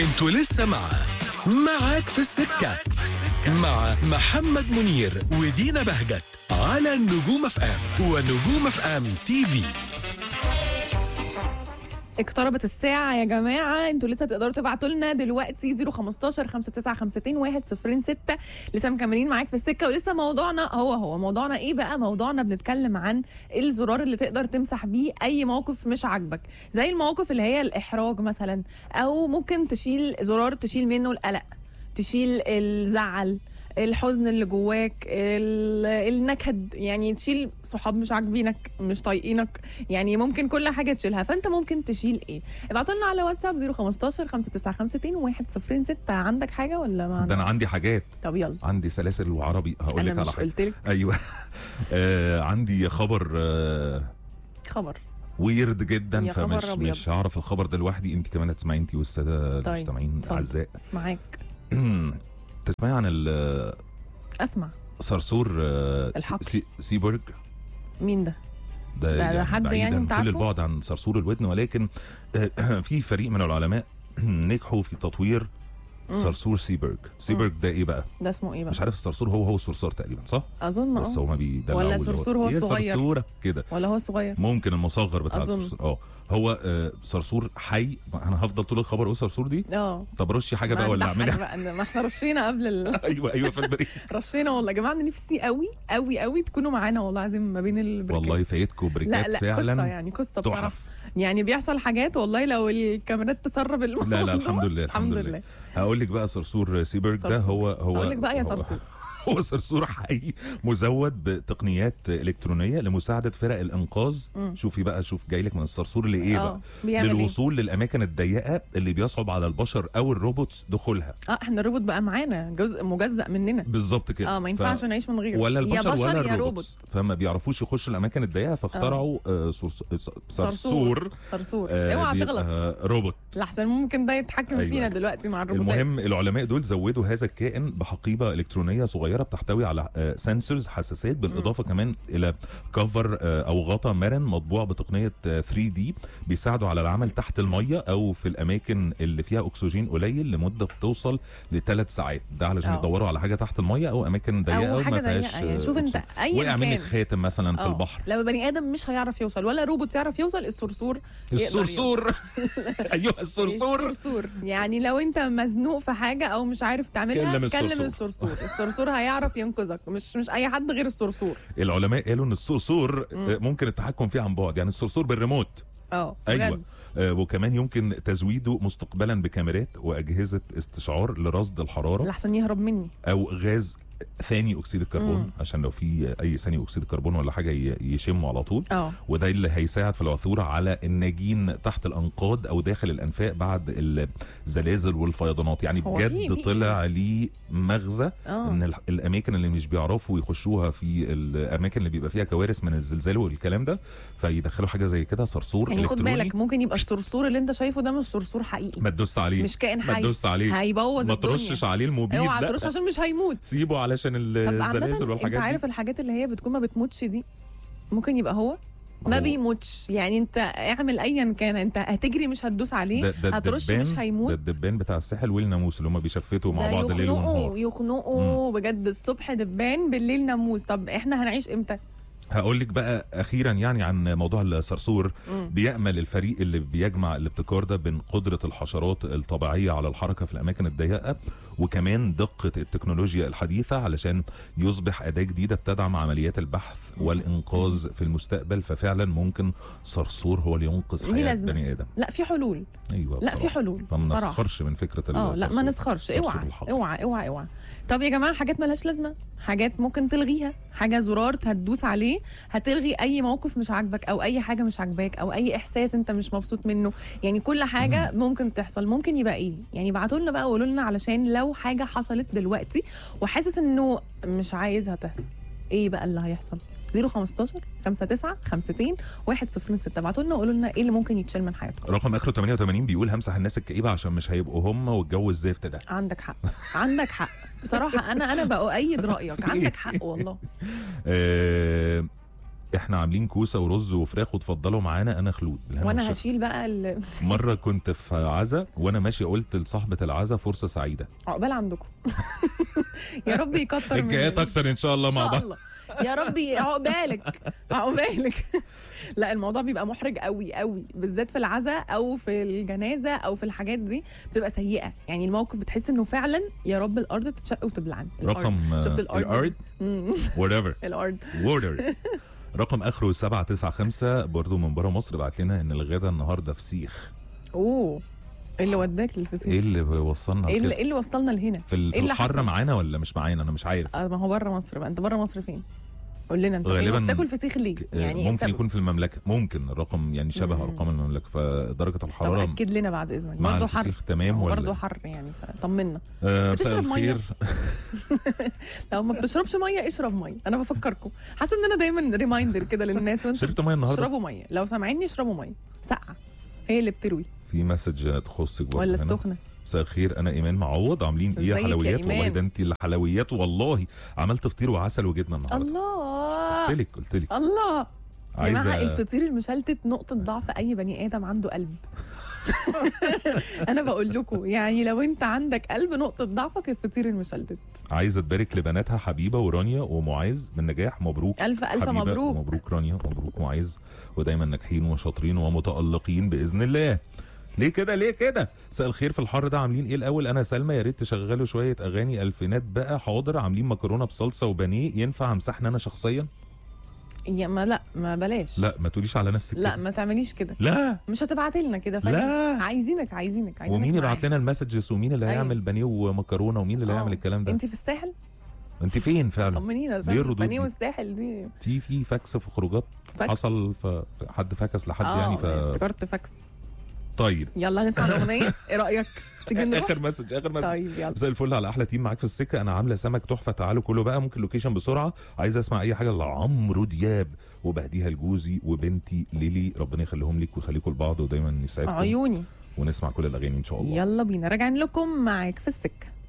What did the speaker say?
انتوا لسه مع معاك في السكة مع محمد منير ودينا بهجت على النجوم اف ام ونجوم اف ام تي في اقتربت الساعة يا جماعة انتوا لسه تقدروا تبعتوا لنا دلوقتي 015 5952 106 لسه مكملين معاك في السكة ولسه موضوعنا هو هو موضوعنا ايه بقى موضوعنا بنتكلم عن الزرار اللي تقدر تمسح بيه اي موقف مش عاجبك زي المواقف اللي هي الاحراج مثلا او ممكن تشيل زرار تشيل منه القلق تشيل الزعل الحزن اللي جواك ال- النكد يعني تشيل صحاب مش عاجبينك مش طايقينك يعني ممكن كل حاجه تشيلها فانت ممكن تشيل ايه ابعتوا لنا على واتساب 015 5952 106 عندك حاجه ولا ما ده عندك انا عندي حاجات طب يلا عندي سلاسل وعربي هقول انا لك على مش حاجه قلت لك ايوه آه عندي خبر آه خبر ويرد جدا يا خبر فمش أبيض. مش هعرف الخبر ده لوحدي انت كمان هتسمعي انت والساده طيب، المستمعين اتفضل. الاعزاء معاك تسمعي عن ال- اسمع صرصور آه، الحقل. سي مين سيبرج ده ده, ده- ده حد يعني بعيداً انت كل عارفه؟ البعد عن صرصور الودن ولكن آه، في فريق من العلماء نجحوا في تطوير صرصور سيبرج سيبرج ده ايه بقى ده اسمه ايه بقى مش عارف الصرصور هو هو الصرصار تقريبا صح اظن بس اه هو ما بيدلعوا ولا اللي صرصور هو هي الصغير. صرصوره كده ولا هو صغير ممكن المصغر بتاع أظن. الصرصور اه هو آه صرصور حي انا هفضل طول الخبر اقول صرصور دي اه طب رشي حاجه ما بقى ولا نضحك اعملها بقى ما احنا رشينا قبل ال... ايوه ايوه في البريد رشينا والله يا جماعه انا نفسي قوي قوي قوي تكونوا معانا والله العظيم ما بين البريكات والله فايتكم لا بريكات لا قصه فعلا يعني قصه بصراحه تحف يعني بيحصل حاجات والله لو الكاميرات تسرب الموضوع لا لا الحمد لله الحمد لله هقول لك بقى صرصور سيبرج ده صرصور. هو هو اقول لك بقى يا هو- صرصور هو صرصور حي مزود بتقنيات الكترونيه لمساعده فرق الانقاذ شوفي بقى شوف جاي لك من الصرصور لايه اه بقى بيعمل ايه للوصول للاماكن الضيقه اللي بيصعب على البشر او الروبوتس دخولها اه احنا الروبوت بقى معانا جزء مجزء مننا بالظبط كده اه ما ف- ينفعش نعيش من غيره ولا يا البشر بشر ولا يا الروبوتس روبوت فما بيعرفوش يخشوا الاماكن الضيقه فاخترعوا آه صرص- صرصور صرصور آه، اوعى بيبقى تغلط روبوت لحسن ممكن ده يتحكم أيوة. فينا دلوقتي مع الروبوتات المهم العلماء دول زودوا هذا الكائن بحقيبه الكترونيه صغيره بتحتوي على سنسورز حساسات بالاضافه كمان الى كفر آه، او غطاء مرن مطبوع بتقنيه 3 دي بيساعدوا على العمل تحت الميه او في الاماكن اللي فيها اكسجين قليل لمده بتوصل لثلاث ساعات ده علشان آه. يدوروا على حاجه تحت الميه او اماكن ضيقه او حاجه ما فيهاش ضيقه يعني آه، شوف انت أكسجين. اي وقع منك مكان خاتم مثلا في آه. البحر لو بني ادم مش هيعرف يوصل ولا روبوت يعرف يوصل الصرصور يقدر الصرصور ايوه الصرصور الصرصور يعني لو انت مزنوق في حاجه او مش عارف تعملها كلم كلم الصرصور. الصرصور الصرصور هيعرف ينقذك مش مش اي حد غير الصرصور العلماء قالوا ان الصرصور آه، ممكن التحكم فيه عن بعد يعني الصرصور بالريموت اه ايوه بجد. آه وكمان يمكن تزويده مستقبلا بكاميرات واجهزه استشعار لرصد الحراره لحسن يهرب مني او غاز ثاني اكسيد الكربون مم. عشان لو في اي ثاني اكسيد الكربون ولا حاجه ي- يشمه على طول اه وده اللي هيساعد في العثور على الناجين تحت الانقاض او داخل الانفاق بعد الزلازل والفيضانات يعني هو في- بجد في- طلع ليه مغزى اه ان ال- الاماكن اللي مش بيعرفوا يخشوها في الاماكن اللي بيبقى فيها كوارث من الزلزال والكلام ده فيدخلوا حاجه زي كده صرصور يعني خد الكتروني بالك ممكن يبقى الصرصور اللي انت شايفه ده مش صرصور حقيقي ما تدوس عليه مش كائن ما حي تدوس عليه هيبوظ ما الدنيا ترشش عليه المبيد اوعى لا ترش عشان مش هيموت سيبه علشان طب عامة الزلازل انت والحاجات عارف دي الحاجات اللي هي بتكون ما بتموتش دي ممكن يبقى هو ما هو- بيموتش يعني انت اعمل ايا كان انت هتجري مش هتدوس عليه ده ده هترش الدبان- مش ده هيموت الدبان بتاع الساحل والناموس اللي هم بيشفتوا مع ده بعض ليل يخنقوا ونهار يخنقوا بجد الصبح دبان بالليل ناموس طب احنا هنعيش امتى؟ هقول لك بقى اخيرا يعني عن موضوع الصرصور مم. بيامل الفريق اللي بيجمع الابتكار ده بين قدره الحشرات الطبيعيه على الحركه في الاماكن الضيقه وكمان دقه التكنولوجيا الحديثه علشان يصبح اداه جديده بتدعم عمليات البحث والانقاذ في المستقبل ففعلا ممكن صرصور هو اللي ينقذ ليه حياه لازمة. بني ادم لا في حلول ايوه لا في بصراحة. حلول فما بصراحه نسخرش من فكره اه لا ما الصرصور. نسخرش صرصور اوعى الحق. اوعى اوعى اوعى طب يا جماعه حاجات ملهاش لازمه حاجات ممكن تلغيها حاجه زرار هتدوس عليه هتلغي اي موقف مش عاجبك او اي حاجه مش عاجباك او اي احساس انت مش مبسوط منه يعني كل حاجه ممكن تحصل ممكن يبقى ايه يعني ابعتوا لنا بقى وقولوا لنا علشان لو حاجه حصلت دلوقتي وحاسس انه مش عايزها تحصل ايه بقى اللي هيحصل 015 59 52 106 ابعتوا لنا وقولوا لنا ايه اللي ممكن يتشال من حياتكم رقم اخره 88 بيقول همسح الناس الكئيبه عشان مش هيبقوا هم والجو الزفت ده عندك حق عندك حق بصراحه انا انا بأؤيد رايك عندك حق والله آه احنا عاملين كوسه ورز وفراخ وتفضلوا معانا انا خلود الهنا وانا والشفا. هشيل بقى ال- مره كنت في عزا وانا ماشي قلت لصاحبه العزا فرصه سعيده عقبال عندكم يا رب يكتر من الجايات اكتر ان شاء الله ان مع شاء بعض الله يا ربي عقبالك عقبالك لا الموضوع بيبقى محرج قوي قوي بالذات في العزاء او في الجنازه او في الحاجات دي بتبقى سيئه يعني الموقف بتحس انه فعلا يا رب الارض تتشق وتبلعني الأرض. رقم شفت الارض الارض مم. whatever الارض ووردر رقم اخره 795 برضو من بره مصر بعت لنا ان الغدا النهارده فسيخ اوه إيه اللي وداك للفسيخ ايه اللي وصلنا ايه اللي, لكده إيه اللي وصلنا لهنا في ال- في إيه اللي الحر حصل؟ معانا ولا مش معانا انا مش عارف آه ما هو بره مصر بقى انت بره مصر فين قول لنا انت فين غالباً وبتاكل فسيخ ليه آه، يعني إيه ممكن السبب؟ يكون في المملكه ممكن الرقم يعني شبه مم. ارقام المملكه فدرجه طب الحراره اكد لنا بعد اذنك مع برضه حر الفسيخ تمام ولا برضه حر يعني فطمنا آه، مساء بتشرب مية؟ الخير لو ما بتشربش ميه اشرب ميه انا بفكركم حاسه ان انا دايما ريمايندر كده للناس وانتوا شربت ميه النهارده اشربوا ميه لو سامعيني اشربوا ميه ساقعه هي اللي بتروي في مسج تخصك برضه ولا هنا. السخنه مساء الخير انا ايمان معوض عاملين ايه يا ازيك يا حلويات والله إيمان؟ ده انت اللي حلويات والله عملت فطير وعسل وجبنه النهارده الله قلت لك قلت لك الله يا جماعه عايزه الفطير المشلتت نقطه ضعف اي بني ادم عنده قلب انا بقول لكم يعني لو انت عندك قلب نقطه ضعفك الفطير المشلتت عايزه تبارك لبناتها حبيبه ورانيا ومعاذ بالنجاح مبروك الف الف حبيبة مبروك مبروك رانيا مبروك معاذ ودايما ناجحين وشاطرين ومتالقين باذن الله ليه كده ليه كده مساء الخير في الحر ده عاملين ايه الاول انا سلمى يا ريت تشغلوا شويه اغاني الفينات بقى حاضر عاملين مكرونه بصلصه وبانيه ينفع امسحنا انا شخصيا يا ما لا ما بلاش لا ما تقوليش على نفسك لا كده. ما تعمليش كده لا مش هتبعتي لنا كده فجأة. لا. عايزينك عايزينك عايزينك ومين يبعت معانا. لنا المسجز ومين اللي أيوة. هيعمل بانيه ومكرونه ومين اللي آه. هيعمل الكلام ده انت في الساحل انت فين فعلا طمنينا عشان ليه الردود البانيه دي؟ والساحل دي في في فاكس في خروجات فاكس. حصل ف... ف- حد فاكس لحد اه يعني ف افتكرت فاكس طيب يلا نسمع الاغنيه ايه رايك تيجي نروح اخر مسج اخر مسج طيب يلا مساء الفل على احلى تيم معاك في السكه انا عامله سمك تحفه تعالوا كله بقى ممكن لوكيشن بسرعه عايز اسمع اي حاجه لعمرو دياب وبهديها لجوزي وبنتي ليلي ربنا يخليهم ليك ويخليكم لبعض ودايما يسعدكم عيوني ونسمع كل الاغاني ان شاء الله يلا بينا راجعين لكم معاك في السكه